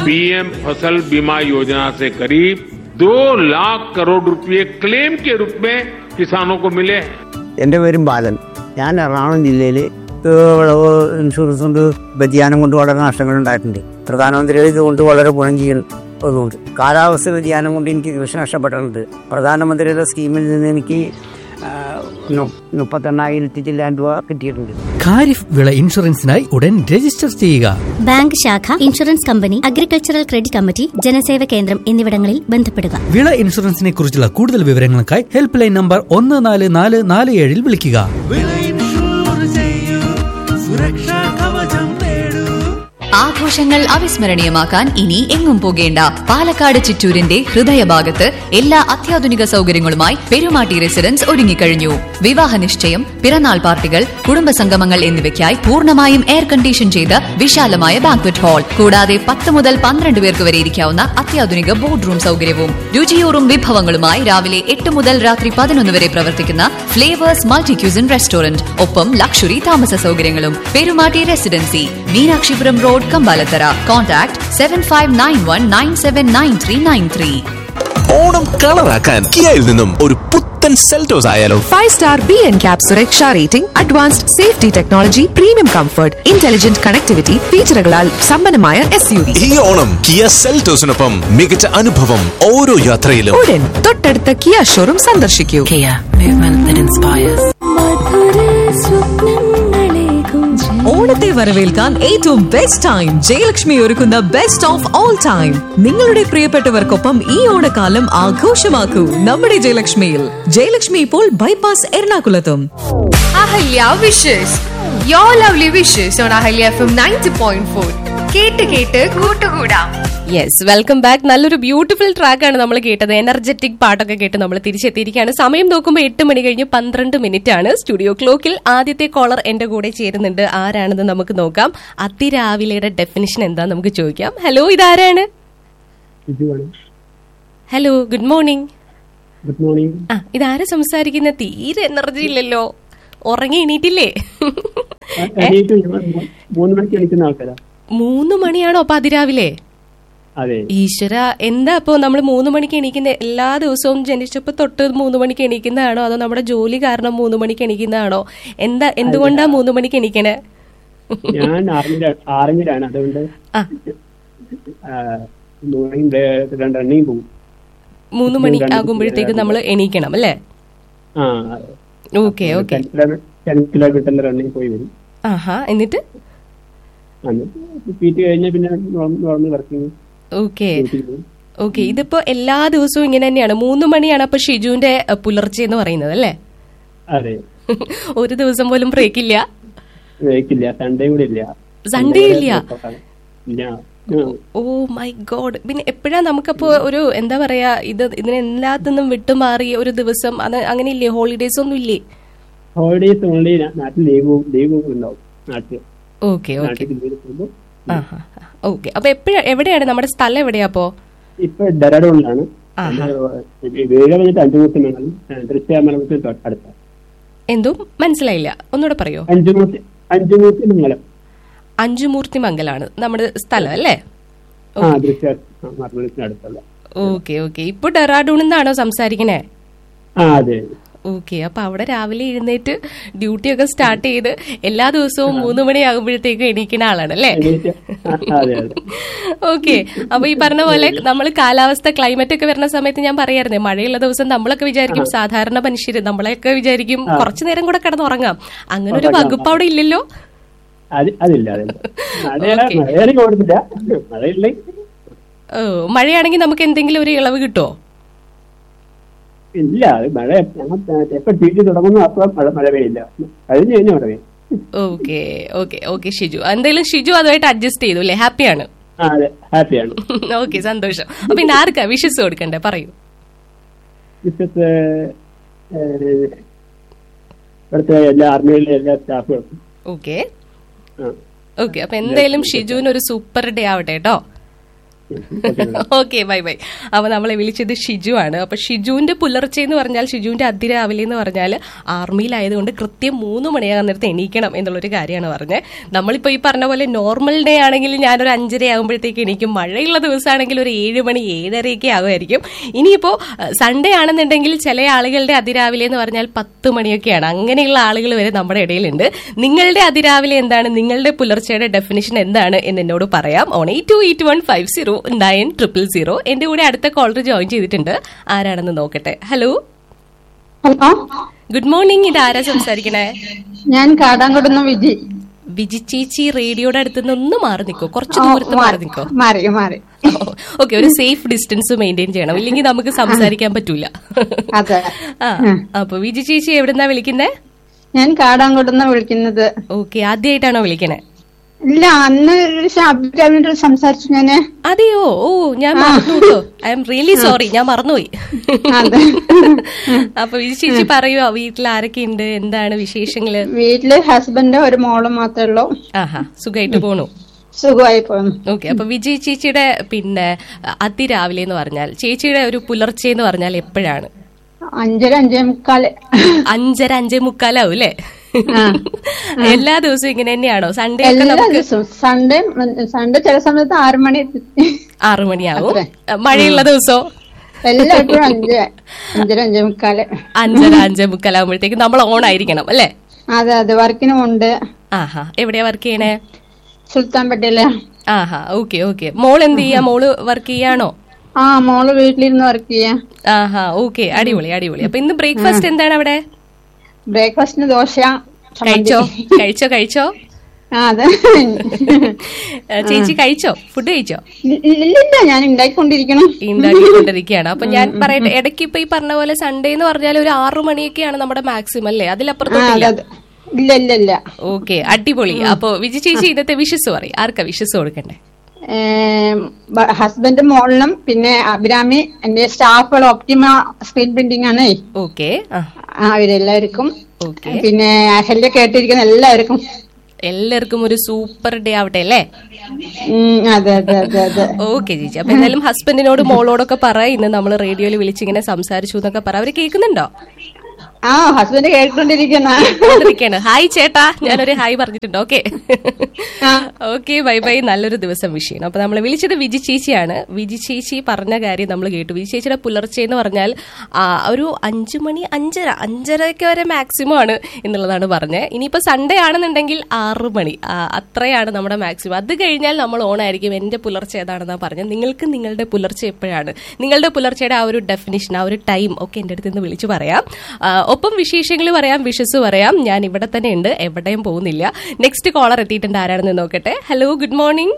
PM फसल बीमा योजना से करीब दो लाख करोड़ रुपए क्लेम के रूप में किसानों को मिले हैं എൻ്റെ പേരും ബാലൻ ഞാൻ എറണാകുളം ജില്ലയിൽ വിളവ് ഇൻഷുറൻസ് കൊണ്ട് വ്യതിയാനം കൊണ്ട് വളരെ നഷ്ടങ്ങൾ ഉണ്ടായിട്ടുണ്ട് പ്രധാനമന്ത്രിയുടെ ഇതുകൊണ്ട് വളരെ ഗുണം ചെയ്യുന്നതുകൊണ്ട് കാലാവസ്ഥ വ്യതിയാനം കൊണ്ട് എനിക്ക് കൃഷി നഷ്ടപ്പെട്ടിട്ടുണ്ട് പ്രധാനമന്ത്രിയുടെ സ്കീമിൽ നിന്ന് എനിക്ക് ആ, നു- മുപ്പത്തെണ്ണായിരത്തി ചില്ലാൻ രൂപ കിട്ടിയിട്ടുണ്ട് ഖാരിഫ് വിള ഇൻഷുറൻസിനായി ഉടൻ രജിസ്റ്റർ ചെയ്യുക ബാങ്ക് ശാഖ insurance company agricultural credit committee Janaseva Kendram എന്നിവിടങ്ങളിൽ ബന്ധപ്പെടുക വിള ഇൻഷുറൻസിനെ കുറിച്ചുള്ള കൂടുതൽ വിവരങ്ങൾക്കായി ഹെൽപ്പ് ലൈൻ നമ്പർ ഒന്ന് നാല് നാല് നാല് ഏഴിൽ വിളിക്കുക ആഘോഷങ്ങൾ അവിസ്മരണീയമാക്കാൻ ഇനി എങ്ങും പോകേണ്ട പാലക്കാട് ചിറ്റൂരിന്റെ ഹൃദയഭാഗത്ത് എല്ലാ അത്യാധുനിക സൗകര്യങ്ങളുമായി പെരുമാട്ടി റെസിഡൻസ് ഒരുങ്ങിക്കഴിഞ്ഞു വിവാഹ നിശ്ചയം പിറന്നാൾ പാർട്ടികൾ കുടുംബസംഗമങ്ങൾ എന്നിവയ്ക്കായി പൂർണ്ണമായും എയർ കണ്ടീഷൻ ചെയ്ത വിശാലമായ ബാങ്ക്വറ്റ് ഹാൾ കൂടാതെ പത്ത് മുതൽ പന്ത്രണ്ട് പേർക്ക് വരെ ഇരിക്കാവുന്ന അത്യാധുനിക ബോർഡ് റൂം സൗകര്യവും രുചിയൂറും വിഭവങ്ങളുമായി രാവിലെ എട്ട് മുതൽ രാത്രി പതിനൊന്ന് വരെ പ്രവർത്തിക്കുന്ന ഫ്ലേവേഴ്സ് മൾട്ടി ക്യൂസിൻ റെസ്റ്റോറന്റ് ഒപ്പം ലക്ഷറി താമസ സൗകര്യങ്ങളും Perumatty residency Meenakshipuram road Kambalathara contact seven five nine one nine seven nine three nine three Onam കളറാക്കാൻ കിയയിൽ നിന്നും ഒരു പുത്തൻ സെൽറ്റോസ് ആയാലോ five star B N cap സുരക്ഷ rating advanced safety technology premium comfort intelligent connectivity ഫീച്ചറുകളാൽ സമ്പന്നമായ എസ് യു വി ഈ ഓണം കിയ സെൽറ്റോസിനൊപ്പം മികച്ച അനുഭവം ഓരോ യാത്രയിലും ഉടൻ തൊട്ടടുത്ത കിയ ഷോറൂം സന്ദർശിക്കൂ ഓണത്തെ വരവേൽക്കാൻ ഏറ്റവും ബെസ്റ്റ് ടൈം ജയലക്ഷ്മി ഒരുക്കുന്ന ബെസ്റ്റ് ഓഫ് ഓൾ ടൈം നിങ്ങളുടെ പ്രിയപ്പെട്ടവർക്കൊപ്പം ഈ ഓണക്കാലം ആഘോഷമാക്കൂ നമ്മുടെ ജയലക്ഷ്മിയിൽ ജയലക്ഷ്മി ഇപ്പോൾ ബൈപ്പാസ് എറണാകുളത്തും Ahalya wishes you lovely wishes on Ahalya F M ninety point four കേട്ട് കേട്ട് കൂട്ടുകൂടാം യെസ് വെൽക്കം ബാക്ക് നല്ലൊരു ബ്യൂട്ടിഫുൾ ട്രാക്കാണ് നമ്മൾ കേട്ടത് എനർജറ്റിക് പാട്ടൊക്കെ കേട്ട് നമ്മൾ തിരിച്ചെത്തിയിരിക്കുകയാണ് സമയം നോക്കുമ്പോൾ എട്ട് മണി കഴിഞ്ഞ് പന്ത്രണ്ട് മിനിറ്റ് ആണ് സ്റ്റുഡിയോ ക്ലോക്കിൽ ആദ്യത്തെ കോളർ എന്റെ കൂടെ ചേരുന്നുണ്ട് ആരാണെന്ന് നമുക്ക് നോക്കാം അതിരാവിലെയുടെ ഡെഫിനിഷൻ എന്താ നമുക്ക് ചോദിക്കാം ഹലോ ഇതാരാണ് hello good morning good morning ആ ഇതാരാ സംസാരിക്കുന്ന തീരെ എനർജി ഇല്ലല്ലോ ഉറങ്ങി എണീറ്റില്ലേ എണീറ്റ് ഞങ്ങൾ മൂ- മൂന്ന് മണിക്ക് എണീക്കുന്ന ആൾക്കാരാ മൂന്ന് മണിയാണോ അപ്പൊ അതിരാവിലെ അതെ ഈശ്വര എന്താ അപ്പോ നമ്മൾ മൂന്ന് മണിക്ക് എണീക്കുന്ന എല്ലാ ദിവസവും ജനിച്ചപ്പോ തൊട്ട് മൂന്ന് മണിക്ക് എണീക്കുന്നതാണോ അതോ നമ്മുടെ ജോലി കാരണം മൂന്ന് മണിക്ക് എണീക്കുന്നതാണോ എന്താ എന്തുകൊണ്ടാ മൂന്ന് മണിക്ക് എണീക്കണേ ഞാൻ ആർമിയില ആർമിയിലാണ് അതുകൊണ്ട് ആ റണ്ണിങ് പോകും മൂന്ന് മണി ആകുമ്പോഴത്തേക്ക് നമ്മൾ എണീക്കണം അല്ലേ ആ okay okay ten kilometre ten കിലോമീറ്ററിന്റെ റണ്ണിങ് പോയി വരും ആഹാ എന്നിട്ട് എന്നിട്ട് പീറ്റ് കഴിഞ്ഞാൽ പിന്നെ നോർമൽ വർക്കിംഗ് ഓക്കെ ഓക്കെ ഇതിപ്പോ എല്ലാ ദിവസവും ഇങ്ങനെ തന്നെയാണ് മൂന്ന് മണിയാണ് അപ്പൊ ഷിജുവിന്റെ അഹ്, പുലർച്ചെ എന്ന് പറയുന്നത് അല്ലേ അതെ ഒരു ദിവസം പോലും ബ്രേക്ക് ഇല്ല വേക്കില്ല സൺഡേ കൂടെ ഇല്ല Sunday ഇല്ല? ഇല്ല ഉം. ഓ മൈ ഗോഡ് പിന്നെ എപ്പോഴാ നമുക്കപ്പോ ഒരു എന്താ പറയാ ഇത് ഇതിനെല്ലാത്തിന്നും വിട്ടുമാറി ഒരു ദിവസം അത് അങ്ങനെ ഇല്ലേ ഹോളിഡേസ് ഒന്നും ഇല്ലേ ഹോളിഡേസ് ഓൺലി നാട്ടിൽ ലീവ് ലീവ് ഉണ്ടാവും നാട്ടിൽ ഓക്കെ ഓക്കെ നാട്ടിൽ ലീവ് പോകുമ്പോൾ ഓക്കെ അപ്പൊ എപ്പോഴാ എവിടെയാണ് നമ്മുടെ സ്ഥലം എവിടെയാ അപ്പോ ഇപ്പൊ ഡെറാഡൂണിലാണ് ആഹാ. വീട് വന്നിട്ട് അഞ്ചുമൂർത്തി മംഗലം തൃശ്ശാമലത്തിന് തൊട്ടടുത്ത എന്തും മനസ്സിലായില്ല ഒന്നുകൂടെ പറയോ അഞ്ചുമൂർത്തി അഞ്ചുമൂർത്തി മംഗലം അഞ്ചുമൂർത്തി മംഗലാണ് നമ്മുടെ സ്ഥലം അല്ലേ ആ ദൃശ്യ മർമ്മലത്തിന് അടുത്തുള്ള ഓക്കെ ഓക്കെ ഇപ്പൊ ഡെറാഡൂണിൽ നിന്നാണോ സംസാരിക്കണേ ആ അതെ ഓക്കെ അപ്പൊ അവിടെ രാവിലെ എഴുന്നേറ്റ് ഡ്യൂട്ടി ഒക്കെ സ്റ്റാർട്ട് ചെയ്ത് എല്ലാ ദിവസവും മൂന്ന് മണിയാകുമ്പോഴത്തേക്കും എണീക്കുന്ന ആളാണ് അല്ലേ എണീറ്റ് ആ, അതെ അതെ ഓക്കെ അപ്പൊ ഈ പറഞ്ഞ പോലെ നമ്മൾ കാലാവസ്ഥ ക്ലൈമറ്റ് ഒക്കെ വരുന്ന സമയത്ത് ഞാൻ പറയായിരുന്നേ മഴയുള്ള ദിവസം നമ്മളൊക്കെ വിചാരിക്കും സാധാരണ മനുഷ്യര് നമ്മളെയൊക്കെ വിചാരിക്കും കുറച്ചു നേരം കൂടെ കിടന്നുറങ്ങാം അങ്ങനെ ഒരു വകുപ്പ് അവിടെ ഇല്ലല്ലോ അത് അതില്ല അതില്ല മഴ Okay. മഴയാണെങ്കിൽ ഓടുന്നില്ല മഴയില്ലെങ്കിൽ ഓ, മഴയാണെങ്കിൽ നമുക്ക് എന്തെങ്കിലും ഒരു ഇളവ് കിട്ടുമോ ഇല്ല അത് മഴ ഞങ്ങൾ എപ്പോ തീറ്റി തുടങ്ങുന്നു അപ്പൊ മഴ മഴ പെയ്യില്ല കഴിഞ്ഞു കഴിഞ്ഞാൽ മഴ പെയ്യും ഓക്കെ ഓക്കെ ഓക്കെ ഷിജു എന്തായാലും ഷിജു അതുമായിട്ട് അഡ്ജസ്റ്റ് ചെയ്തു അല്ലേ ഹാപ്പിയാണ് ആ അതെ ഹാപ്പിയാണ് ഓക്കെ സന്തോഷം അപ്പൊ പിന്നെ ആർക്കാ വിഷസ് കൊടുക്കണ്ടേ പറയൂ വിശ്വസ് ഇവിടുത്തെ എല്ലാ ആർമിയിലെ എല്ലാ സ്റ്റാഫുകൾക്കും ഓക്കെ ആ ഓക്കെ അപ്പൊ എന്തായാലും ഷിജുവിന് ഒരു സൂപ്പർ ഡേ ആവട്ടെ കേട്ടോ ഓക്കെ ബൈ ബൈ അപ്പൊ നമ്മളെ വിളിച്ചത് ഷിജു ആണ് അപ്പൊ ഷിജുവിന്റെ പുലർച്ചെ എന്ന് പറഞ്ഞാൽ ഷിജുവിന്റെ അതിരാവിലെ എന്ന് പറഞ്ഞാൽ ആർമിയിലായതുകൊണ്ട് കൃത്യം മൂന്ന് മണിയാകാൻ നേരത്തെ എണീക്കണം എന്നുള്ളൊരു കാര്യമാണ് പറഞ്ഞത് നമ്മളിപ്പോ ഈ പറഞ്ഞ പോലെ നോർമൽ ഡേ ആണെങ്കിൽ ഞാനൊരു അഞ്ചര ആകുമ്പോഴത്തേക്ക് എണീക്കും മഴയുള്ള ദിവസമാണെങ്കിൽ ഒരു ഏഴ് മണി ഏഴരയൊക്കെ ആകുമായിരിക്കും ഇനിയിപ്പോ സൺഡേ ആണെന്നുണ്ടെങ്കിൽ ചില ആളുകളുടെ അതിരാവിലെ എന്ന് പറഞ്ഞാൽ പത്ത് മണിയൊക്കെയാണ് അങ്ങനെയുള്ള ആളുകൾ വരെ നമ്മുടെ ഇടയിലുണ്ട് നിങ്ങളുടെ അതിരാവിലെ എന്താണ് നിങ്ങളുടെ പുലർച്ചയുടെ ഡെഫിനിഷൻ എന്താണ് എന്ന് എന്നോട് പറയാം on eight two eight one five zero nine triple zero എന്റെ കൂടെ അടുത്ത കോളർ ജോയിൻ ചെയ്തിട്ടുണ്ട് ആരാണെന്ന് നോക്കട്ടെ ഹലോ ഹലോ ഗുഡ് മോർണിംഗ് ഇത് ആരാ സംസാരിക്കണേ ഞാൻ കാടാങ്കോടുന്ന വിജി വിജി ചേച്ചി റേഡിയോയുടെ അടുത്ത് നിന്ന് ഒന്ന് മാറി നിൽക്കോ കുറച്ച് ദൂരത്ത് മാറി നിൽക്കോ മാറി മാറി ഓക്കെ ഒരു സേഫ് ഡിസ്റ്റൻസ് മെയിൻറ്റെയിൻ ചെയ്യണം ഇല്ലെങ്കിൽ നമുക്ക് സംസാരിക്കാൻ പറ്റൂല അതെ ആ അപ്പൊ വിജി ചേച്ചി എവിടുന്നാ വിളിക്കുന്നേ ഞാൻ കാടാങ്കോടുന്ന വിളിക്കുന്നത് ഓക്കെ ആദ്യമായിട്ടാണോ വിളിക്കണേ ഇല്ല അന്ന് ഒരു അഭിപ്രായം സംസാരിച്ചു ഞാന് അതെയോ ഓ ഞാൻ മറന്നു കേട്ടോ ഐ എം റിയലി സോറി ഞാൻ മറന്നുപോയി അപ്പൊ വിജി ചേച്ചി പറയുവോ വീട്ടിൽ ആരൊക്കെ ഉണ്ട് എന്താണ് വിശേഷങ്ങള് വീട്ടില് ഹസ്ബൻഡ് ഒരു മോളും മാത്രമേ ഉള്ളൂ ആഹാ സുഖമായിട്ട് പോണു സുഖമായി പോകുന്നു ഓക്കെ അപ്പൊ വിജയ് ചേച്ചിയുടെ പിന്നെ അതിരാവിലെ എന്ന് പറഞ്ഞാൽ ചേച്ചിയുടെ ഒരു പുലർച്ചെ എന്ന് പറഞ്ഞാൽ എപ്പോഴാണ് അഞ്ചര അഞ്ചേ മുക്കാല് അഞ്ചര അഞ്ചേ മുക്കാലാവും അല്ലേ എല്ലാ ദിവസവും ഇങ്ങനെ തന്നെയാണോ സൺഡേ ഒക്കെ എല്ലാ നമുക്ക് ദിവസവും സൺഡേ സൺഡേ ചില സമയത്ത് ആറു മണി ആറു മണിയാവും മഴയുള്ള ദിവസോ എല്ലായ്പ്പോഴും അഞ്ച് അഞ്ചര അഞ്ചേ മുക്കാല് അഞ്ചര അഞ്ചേ മുക്കാലാവുമ്പോഴത്തേക്ക് നമ്മൾ ഓൺ ആയിരിക്കണം അല്ലേ അതെ അതെ വർക്കിനും ഉണ്ട് ആഹാ എവിടെയാ വർക്ക് ചെയ്യണേ സുൽത്താൻ പട്ടേല് ആഹാ ഓക്കെ ഓക്കെ മോൾ എന്ത് ചെയ്യാ മോള് വർക്ക് ചെയ്യാണോ ആ മോള് വീട്ടിലിരുന്ന് വർക്ക് ചെയ്യാം ആഹാ ഓക്കെ അടിപൊളി അടിപൊളി അപ്പൊ ഇന്ന് ബ്രേക്ക്ഫാസ്റ്റ് എന്താണ് അവിടെ ബ്രേക്ക്ഫാസ്റ്റിന് ദോശ ചമ്മന്തി. കഴിച്ചോ കഴിച്ചോ കഴിച്ചോ ആ അതെ ഏ, ചേച്ചി കഴിച്ചോ ഫുഡ് കഴിച്ചോ ഇല്ലില്ല ഞാൻ ഉണ്ടാക്കിക്കൊണ്ടിരിക്കണം ഉണ്ടാക്കിക്കൊണ്ടിരിക്കുകയാണ് അപ്പൊ ഞാൻ പറയട്ടെ ഇടയ്ക്ക് ഇപ്പൊ ഈ പറഞ്ഞ പോലെ സൺഡേ എന്ന് പറഞ്ഞാൽ ഒരു ആറു മണിയൊക്കെയാണ് നമ്മുടെ മാക്സിമം അല്ലേ ആ, അതിലപ്പുറത്തോട്ടില്ല അതെ, അതെ. ഇല്ല ഇല്ല ഇല്ല ഓക്കെ അടിപൊളി അപ്പൊ വിജി ചേച്ചി ഇന്നത്തെ വിഷസ് പറയും ആർക്കാ വിഷസ് കൊടുക്കണ്ടേ ഹസ്ബൻഡ് മോളിലും പിന്നെ അഭിരാമി എന്റെ സ്റ്റാഫുകൾ ഒപ്റ്റിമ സ്ക്രീൻ പ്രിന്റിംഗ് ആണ് ഓക്കെ ആ, അവരെല്ലാവർക്കും ഓക്കെ പിന്നെ അഹല്യ കേട്ടിരിക്കുന്ന എല്ലാവർക്കും എല്ലാവർക്കും ഒരു സൂപ്പർ ഡേ ആവട്ടെ അല്ലേ ഉം, അതെ അതെ അതെ അതെ ഓക്കെ ചേച്ചി അപ്പൊ എന്തായാലും ഹസ്ബൻഡിനോട് മോളോടൊക്കെ പറ ഇന്ന് നമ്മൾ റേഡിയോയിൽ വിളിച്ചിങ്ങനെ സംസാരിച്ചു എന്നൊക്കെ പറ അവര് കേൾക്കുന്നുണ്ടോ ആ ഹസ്ബൻഡ് കേട്ടോണ്ടിരിക്കുന്ന കേട്ടിരിക്കാണ് ഹായ് ചേട്ടാ ഞാനൊരു ഹായ് പറഞ്ഞിട്ടുണ്ട് ഓക്കെ ഓക്കെ ബൈ ബൈ നല്ലൊരു ദിവസം വിഷ് ചെയ്യണം അപ്പൊ നമ്മൾ വിളിച്ചത് വിജി ചേച്ചിയാണ് വിജി ചേച്ചി പറഞ്ഞ കാര്യം നമ്മൾ കേട്ടു വിജി ചേച്ചിയുടെ പുലർച്ചെ എന്ന് പറഞ്ഞാൽ ആ, ഒരു അഞ്ചു മണി അഞ്ചര അഞ്ചരയ്ക്ക് വരെ മാക്സിമം ആണ് എന്നുള്ളതാണ് പറഞ്ഞത് ഇനിയിപ്പോ സൺഡേ ആണെന്നുണ്ടെങ്കിൽ ആറ് മണി ആ, അത്രയാണ് നമ്മുടെ മാക്സിമം അത് കഴിഞ്ഞാൽ നമ്മൾ ഓൺ ആയിരിക്കും എന്റെ പുലർച്ചെ ഏതാണെന്നാണ് പറഞ്ഞത് നിങ്ങൾക്ക് നിങ്ങളുടെ പുലർച്ചെ എപ്പോഴാണ് നിങ്ങളുടെ പുലർച്ചയുടെ ആ ഒരു ഡെഫിനിഷൻ ആ ഒരു ടൈം ഒക്കെ എന്റെ അടുത്ത് നിന്ന് വിളിച്ചു പറയാം ആ, ഒപ്പം വിശേഷങ്ങൾ പറയാം വിഷസ് പറയാം ഞാൻ ഇവിടെ തന്നെ ഉണ്ട് എവിടെയും പോകുന്നില്ല നെക്സ്റ്റ് കോളർ എത്തിയിട്ടുണ്ട് ആരാണെന്ന് നോക്കട്ടെ hello good morning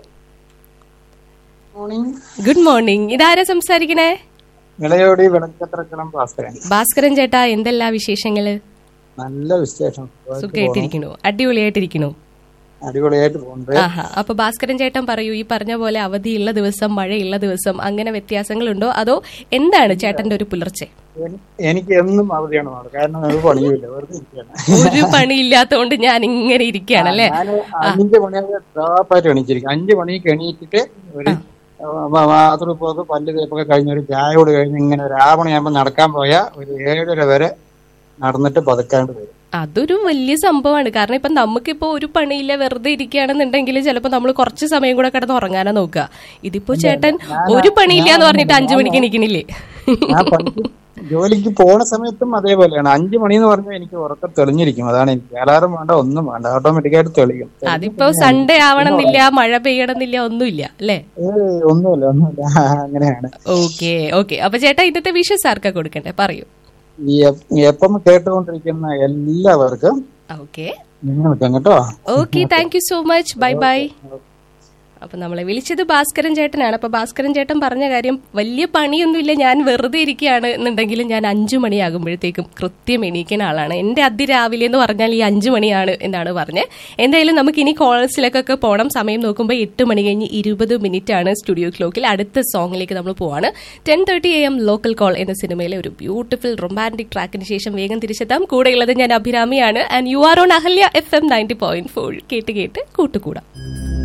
good morning ഇതാരാ സംസാരിക്കണേ ഇളയോടി വിളക്കത്തിറക്കണം ഭാസ്കരൻ ഭാസ്കരൻ ചേട്ടാ എന്തെല്ലാ വിശേഷങ്ങള് നല്ല വിശേഷം സുഖമായിട്ടിരിക്കണു അടിപൊളിയായിട്ടിരിക്കണു അടിപൊളിയായിട്ട് പോകുന്നുണ്ട് ആഹാ അപ്പൊ ഭാസ്കരൻ ചേട്ടൻ പറയൂ ഈ പറഞ്ഞ പോലെ അവധിയുള്ള ദിവസം മഴയുള്ള ദിവസം അങ്ങനെ വ്യത്യാസങ്ങളുണ്ടോ അതോ എന്താണ് ചേട്ടന്റെ ഒരു പുലർച്ചെ എനി- എനിക്ക് എന്നും അവധിയാണ് മോളെ കാരണം ഒരു പണിയുമില്ല വെറുതെ ഇരിക്കുകയാണ് ഒരു പണിയില്ലാത്തതുകൊണ്ട് ഞാൻ ഇങ്ങനെ ഇരിക്കുകയാണല്ലേ ഞാൻ അഞ്ച് മണിയൊക്കെ ഡ്രോപ്പായിട്ട് എണീച്ചിരിക്കും അഞ്ച് മണിക്ക് എണീറ്റിട്ട് ഒരു ബാത്റൂമിൽ പോയത് പല്ല് തേപ്പൊക്കെ കഴിഞ്ഞ് ഒരു ചായ കൂടി കഴിഞ്ഞ് ഇങ്ങനെ ഒരു ആറ് മണിയാകുമ്പോൾ നടക്കാൻ പോയാൽ ഒരു ഏഴര വരെ നടന്നിട്ട് പതുക്കാണ്ട് വരും അതൊരു വലിയ സംഭവമാണ് കാരണം ഇപ്പൊ നമുക്കിപ്പോ ഒരു പണിയില്ല വെറുതെ ഇരിക്കുകയാണെന്നുണ്ടെങ്കിൽ ചിലപ്പോ നമ്മൾ കുറച്ച് സമയം കൂടെ കിടന്ന് ഉറങ്ങാനാ നോക്കുക ഇതിപ്പോ ചേട്ടൻ ഒരു പണിയില്ല എന്ന് പറഞ്ഞിട്ട് അഞ്ചു മണിക്ക് എണീക്കണില്ലേ ഞാൻ പണിക്ക് ജോലിക്ക് പോണ സമയത്തും അതേപോലെയാണ് അഞ്ച് മണി എന്ന് പറഞ്ഞാൽ എനിക്ക് ഉറക്കം തെളിഞ്ഞിരിക്കും അതാണ് എനിക്ക് അലാറം വേണ്ട ഒന്നും വേണ്ട ഓട്ടോമാറ്റിക്കായിട്ട് തെളിയും അതിപ്പോ സൺഡേ ആവണമെന്നില്ല മഴ പെയ്യണമെന്നില്ല ഒന്നുമില്ല അല്ലേ ഏയ് ഒന്നുമില്ല ഒന്നുമില്ല അങ്ങനെയാണ് ഓക്കെ ഓക്കെ അപ്പൊ ചേട്ടാ ഇന്നത്തെ വിഷസ് ആർക്കാ കൊടുക്കണ്ടേ പറയൂ ഈ എപ്പ് എപ്പം കേട്ടുകൊണ്ടിരിക്കുന്ന എല്ലാവർക്കും ഓക്കെ നിങ്ങൾക്ക് കേട്ടോ okay thank you so much bye bye അപ്പൊ നമ്മളെ വിളിച്ചത് ഭാസ്കരൻ ചേട്ടനാണ് അപ്പൊ ഭാസ്കരൻ ചേട്ടൻ പറഞ്ഞ കാര്യം വലിയ പണിയൊന്നുമില്ല ഞാൻ വെറുതെ ഇരിക്കുകയാണ് എന്നുണ്ടെങ്കിലും ഞാൻ അഞ്ചു മണിയാകുമ്പോഴത്തേക്കും കൃത്യം എണീക്കുന്ന ആളാണ് എന്റെ അതിരാവിലെ എന്ന് പറഞ്ഞാൽ ഈ അഞ്ചു മണിയാണ് എന്നാണ് പറഞ്ഞത് എന്തായാലും നമുക്ക് ഇനി കോളേജിലേക്കൊക്കെ പോകണം സമയം നോക്കുമ്പോൾ എട്ട് മണി കഴിഞ്ഞ് ഇരുപത് മിനിറ്റ് ആണ് സ്റ്റുഡിയോ ക്ലോക്കിൽ അടുത്ത സോങ്ങിലേക്ക് നമ്മൾ പോവാണ് ten thirty A M local call എന്ന സിനിമയിലെ ഒരു ബ്യൂട്ടിഫുൾ റൊമാൻറ്റിക് ട്രാക്കിന് ശേഷം വേഗം തിരിച്ചെത്താം കൂടെയുള്ളത് ഞാൻ അഭിരാമിയാണ് and you are on Ahalya F M ninety point four കേട്ട് കേട്ട് കൂട്ടുകൂടാം